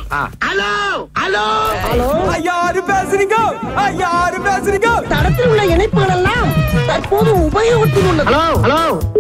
Hello hello யாரு பேசுறீங்க யாரு பேசுறீங்க தடத்தில் உள்ள இணைப்புகள் எல்லாம் தற்போது உபயோகத்தில் உள்ளது ஹலோ ஹலோ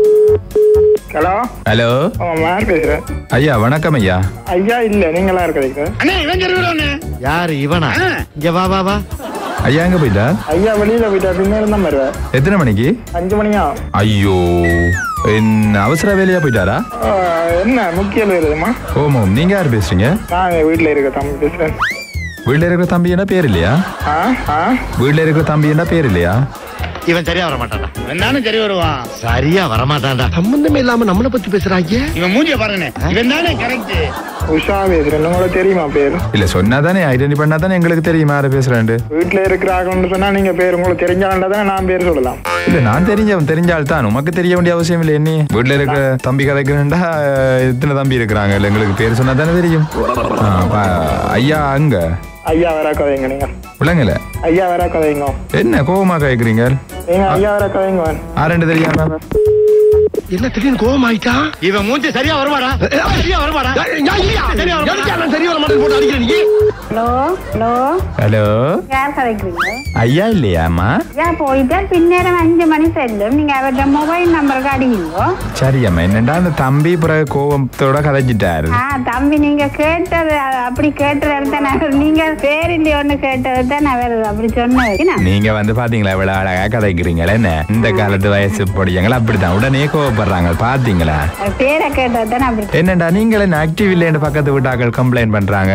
ஹலோ ஹலோ அவன் யார் பேசுறேன் ஐயா வணக்கம் ஐயா ஐயா இல்ல நீங்களா இருக்கிறீங்க அண்ணே இவன் தெரிவிடண்ணே யாரு இவனா இங்க வா வா வா ஐயா எங்க போயிட்டா ஐயா வெளியில போயிட்டா பின்னாடி தான் வருவேன் எத்தனை மணிக்கு அஞ்சு மணியா ஐயோ என்ன அவசர வேலையா போயிட்டாரா ஆ, என்ன முக்கியம் இருக்குதுமா ஓமோ நீங்க யார் பேசுறீங்க நான் வீட்டுல இருக்க தம்பி பேசுறேன் வீட்ல இருக்கிற தம்பி என்ன பேர் இல்லையா ஆ ஆ வீட்ல இருக்கிற தம்பி என்ன பேர் இல்லையா இவன் சரியா வர மாட்டான்டா இவன் தானே சரி வருவான் சரியா வர மாட்டான்டா சம்பந்தமே இல்லாம நம்மளை பத்தி பேசுறாங்க இவன் மூஞ்சிய பாருங்கண்ணே இவன் தானே கரெக்ட் உஷா பேசுறேன் உங்களுக்கு தெரியுமா பேர் இல்ல சொன்னா தானே ஐடென்டி பண்ணா தானே எங்களுக்கு தெரியுமா யாரை பேசுறேன்ட்டு வீட்டுல இருக்கிறாங்கன்னு சொன்னா நீங்க பேர் உங்களுக்கு தெரிஞ்சாண்டா தானே நான் பேர் சொல்லலாம் இல்ல நான் தெரிஞ்சவன் தெரிஞ்ச ஆள் தான் உமக்கு தெரிய வேண்டிய அவசியம் இல்லை என்ன வீட்ல இருக்கிற தம்பி கதைக்கிறேன்டா எத்தனை தம்பி இருக்கிறாங்க இல்ல எங்களுக்கு பேர் சொன்னா தானே தெரியும் ஆ, பா- ஐயா அங்க ஐயா வேற கதைங்க நீங்க விளங்கல ஐயா வேற கதைங்க என்ன கோவமா கேக்குறீங்க நீங்க ஐயா வேற கதைங்க ஆரெண்டு தெரியாம என்ன திடீர்னு கோவம் ஆயிட்டா இவன் மூஞ்சி சரியா வருவாடா சரியா வருவாடா சரியா வர மாட்டேன் போட்டு அடிக்கிற நீ ஹலோ ஹலோ ஹலோ யார் கதைக்கிறீங்க ஐயா இல்லையாம்மா ஏன் போயிட்டா பின்னேரம் அஞ்சு மணி செல்லும் நீங்க அவர்கிட்ட மொபைல் நம்பருக்கு அடிக்கீங்க சரியம்மா என்னண்டா அந்த தம்பி பிறகு கோவத்தோட கதைச்சிட்டாரு ஆ தம்பி நீங்க கேட்டது அ- அப்படி கேட்டது தான் அவர் நீங்க பேர் இல்லையோன்னு கேட்டது தான் அவர் அப்படி சொன்னது என்ன? நீங்க வந்து பாத்தீங்களா இவ்வளவு அழகா கதைக்கிறீங்களா என்ன இந்த காலத்து வயசு பொடியங்களா அப்படித்தான் உடனே கோவப்படுறாங்க பாத்தீங்களா அவர் பேரை கேட்டது தான் அப்படி என்னடா நீங்களே ஆக்டிவ் இல்லைன்னு பக்கத்து வீட்டாக்கள் கம்ப்ளைண்ட் பண்றாங்க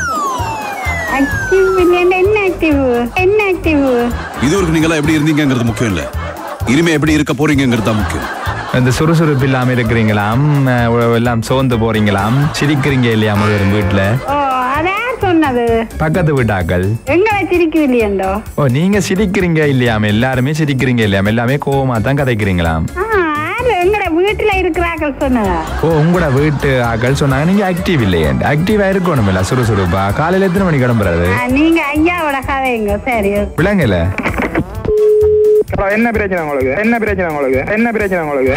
ஆக்டிவ் இல்லைன்னா என்ன ஆக்டிவ் என்ன ஆக்டிவ் இது ஒரு நீங்களா எப்படி இருந்தீங்கங்கிறது முக்கியம் இல்ல இனிமே எப்படி இருக்க போறீங்கிறது தான் முக்கியம் இந்த சுறுசுறுப்பு இல்லாம இருக்கிறீங்களாம் அஹ் எல்லாம் சோர்ந்து போறீங்களாம் சிரிக்கிறீங்க இல்லையா முதல் வீட்டுல ஓ அதான் சொன்னது பக்கத்து வீட்டாக்கள் எங்க வச்சிருக்குது இல்லையண்டோ ஓ நீங்க சிரிக்கிறீங்க இல்லையாம எல்லாருமே சிரிக்கிறீங்க இல்லையாம எல்லாமே கோவமா தான் கதைக்கிறீங்களாம் ஆ யாரு எங்கட வீட்டுல இருக்கிறார்கள் சொன்னதா ஓ உங்களோட வீட்டு ஆக்கள் சொன்னாங்க நீங்க ஆக்டிவ் இல்லையே ஆக்டிவா இருக்கணும் இல்ல சுறுசுறுப்பா காலையில எத்தனை மணி கிளம்புறது ஆ, நீங்க ஐயாவோட கதைங்க சரி விளங்கல ஹலோ என்ன பிரச்சனை உங்களுக்கு என்ன பிரச்சனை உங்களுக்கு என்ன பிரச்சனை உங்களுக்கு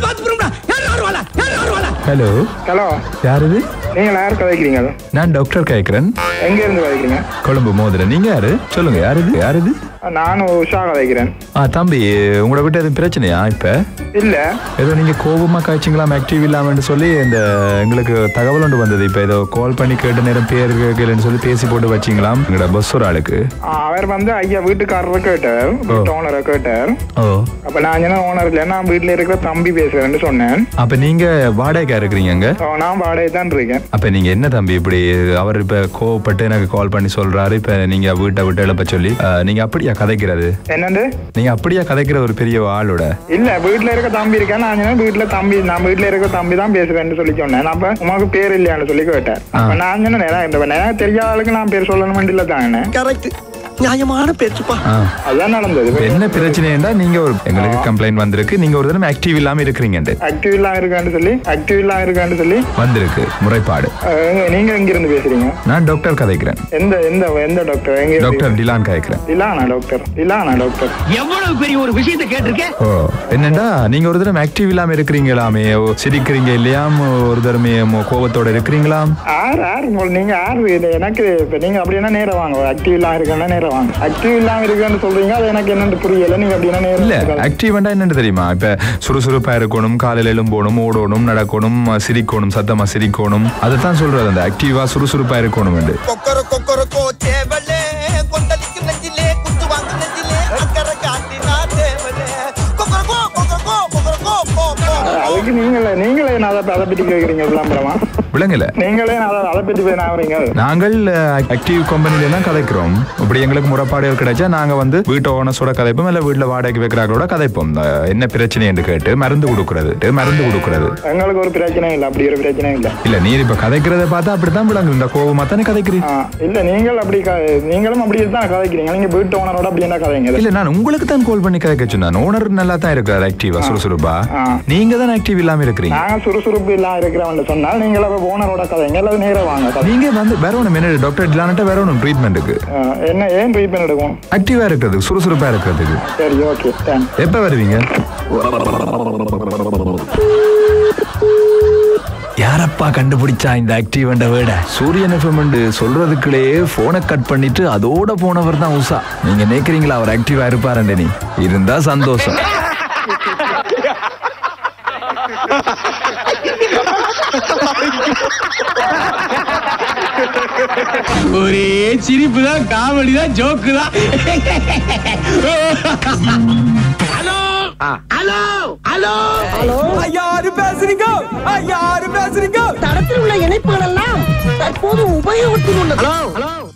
ஹலோ ஹலோ யாருது நீங்க யார் கதைக்கிறீங்க நான் டாக்டர் கேக்குறேன் எங்க இருந்து கதைக்கிறீங்க கொழும்பு மோதுர நீங்க யாரு சொல்லுங்க யாருது யாருது நானும் உஷா கதைக்கிறேன் ஆ தம்பி உங்களோட வீட்டு எதுவும் பிரச்சனையா இப்ப இல்ல ஏதோ நீங்க கோபமா காய்ச்சிங்களாம் ஆக்டிவ் இல்லாமன்னு சொல்லி இந்த எங்களுக்கு தகவல் ஒன்று வந்தது இப்ப ஏதோ கால் பண்ணி கேட்ட நேரம் பேர் கேட்கலன்னு சொல்லி பேசி போட்டு வச்சிங்களாம் எங்களோட பஸ் ஒரு ஆளுக்கு ஆ, அவர் வந்து ஐயா வீட்டுக்காரரை கேட்டார் வீட்டு ஓனரை கேட்டார் ஓ அப்ப நான் என்ன ஓனர் இல்ல நான் வீட்டுல இருக்கிற தம்பி பேசுறேன்னு சொன்னேன் அப்ப நீங்க வாடகைக்கா இருக்கிறீங்க அங்க ஓ, நான் வாடகை தான் இருக்கேன் அப்ப நீங்க என்ன தம்பி இப்படி அவர் இப்ப கோவப்பட்டு எனக்கு கால் பண்ணி சொல்றாரு இப்ப நீங்க வீட்டை விட்டு எழுப்ப சொல்லி அஹ், நீங்க அப்படியா கதைக்கிறது என்னண்டு நீங்க அப்படியா கதைக்கிற ஒரு பெரிய ஆளோட இல்ல வீட்டுல இருக்க தம்பி இருக்கேன் நான் சொன்னேன், வீட்டுல தம்பி நான் வீட்டுல இருக்க தம்பி தான் பேசுறேன்னு சொல்லி சொன்னேன் அப்ப உனக்கு பேர் இல்லையான்னு சொல்லி கேட்டேன் அப்ப நான் சொன்னேன் "எனக்கு இந்த எனக்கு தெரியாத ஆளுக்கு நான் பேர் சொல்லணும் இல்ல தானே கரெக்ட் நியாயமான பேச்சுப்பா ஆ. அதான் நடந்தது இப்ப என்ன பிரச்சனைன்னா நீங்க ஒரு எங்களுக்கு கம்ப்ளைண்ட் வந்திருக்கு நீங்க ஒரு தடவை ஆக்டிவ் இல்லாம இருக்கிறீங்கன்ட்டு ஆக்டிவ் இல்லாம இருக்கான்னு சொல்லி ஆக்டிவ் இல்லாம இருக்கான்னு சொல்லி வந்திருக்கு முறைப்பாடு அஹ், நீங்க எங்க இருந்து பேசுறீங்க நான் டாக்டர் கதைக்கிறேன் எந்த எந்த எந்த டாக்டர் எங்க இருந்து? டாக்டர் டிலான் கதைக்கிறேன் இலானா டாக்டர் இலானா டாக்டர் எவ்வளவு பெரிய ஒரு விஷயத்தை கேட்டிருக்கேன் ஓ என்னண்டா நீங்க ஒரு தடவை ஆக்டிவ் இல்லாம இருக்கிறீங்களாமே ஓ, சிரிக்கிறீங்க இல்லையாம் ஒரு தடவை மோ- கோவத்தோட இருக்கிறீங்களாம் ஆறு ஆறு உங்கள் நீங்க ஆறு இது எனக்கு இப்ப நீங்க அப்படின்னா நேரம் வாங்க ஆக்டிவ் இல்லாம இருக்கேன்னா நேரம் வாங்க ஆக்டிவ் இல்லாம இருக்கேன்னு சொல்றீங்க அது எனக்கு என்னன்னு புரியல நீங்க அப்படின்னா நேரம் இல்ல இருக்காது. ஆக்டிவ்னா என்னன்னு தெரியுமா இப்ப சுறுசுறுப்பா இருக்கணும் காலையில எழும்போணும் ஓடணும் நடக்கணும் சிரிக்கணும் சத்தமா சிரிக்கணும் அதைத்தான் சொல்றது அந்த ஆக்டிவா சுறுசுறுப்பா இருக்கணும் கொக்கர கொக்கர கோ சேவலே கொந்தளிக்கும் நெஞ்சிலே குத்து வாங்கு நெஞ்சிலே அக்கறை காட்டினா தேவலே கொக்கர கோ கொக்கர கோ கொக்கர கோ போ போ அதுக்கு நீங்களே நீங்களே நான் அதை அதை பத்தி கேக்குறீங்க விளம்பரமா விளங்கல நீங்களே நான் அதை அதை பத்தி போய் நான் வரீங்க நாங்கள் ஆக்டிவ் கம்பெனில எல்லாம் கதைக்கிறோம் இப்படி எங்களுக்கு முறைப்பாடுகள் கிடைச்சா நாங்க வந்து வீட்டு ஓனர்ஸோட கதைப்போம் இல்ல வீட்டுல வாடகைக்கு வைக்கிறாங்களோட கதைப்போம் அஹ் என்ன பிரச்சனை என்று கேட்டு மருந்து கொடுக்கறது மருந்து கொடுக்கறது எங்களுக்கு ஒரு பிரச்சனையும் இல்லை அப்படி ஒரு பிரச்சனையும் இல்லை இல்ல நீர் இப்ப கதைக்கிறத பார்த்தா அப்படித்தான் விளங்கு இந்த கோவமா தானே கதைக்கிறீங்க ஆ, இல்ல நீங்கள் அப்படி க- நீங்களும் அப்படி தான் கதைக்கிறீங்க நீங்க வீட்டு ஓனரோட அப்படி என்ன கதைங்க இல்ல நான் உங்களுக்கு தான் கால் பண்ணி கதைக்க சொன்னேன் ஓனர் நல்லா தான் இருக்காரு ஆக்டிவா சுறுசுறுப்பா ஆ. நீங்க தான் ஆக்டிவ் இல்லாம இருக்கிறீங்க நாங்க சுறுசுறுப்பு இல்லாம இருக்கிறவன் சொன்னால் நீங்கள் அப்ப ஓனரோட கதைங்க அல்லது நேரா வாங்க கதை. நீங்க வந்து வேற ஒண்ணு என்ன டாக்டர் டிலான்ட்ட வேற ஒன்றும் ட்ரீட்மெண்ட்டுக்கு ஆ, என்ன ஏன் ட்ரீட்மெண்ட் எடுக்கணும் ஆக்டிவா இருக்கிறதுக்கு சுறுசுறுப்பா இருக்கிறதுக்கு சரி ஓகே தேங்க்ஸ் எப்ப வருவீங்க யாரப்பா எப்பா கண்டுபிடிச்சா இந்த ஆக்டிவ் என்ற வேட சூரியன் எஃப்எம் சொல்றதுக்குள்ளே போனை கட் பண்ணிட்டு அதோட போனவர் தான் உஷா நீங்க நினைக்கிறீங்களா அவர் ஆக்டிவா இருப்பாருன்னு நீ இருந்தா சந்தோஷம் ஒரே சிரிப்பு தான் காமெடி தான் ஜோக்கு தான் ஹலோ ஹலோ ஹலோ யாரு பேசுறீங்க யாரு பேசுறீங்க தடத்தில் உள்ள இணைப்புகள் எல்லாம் தற்போது உபயோகத்தில் உள்ளது ஹலோ ஹலோ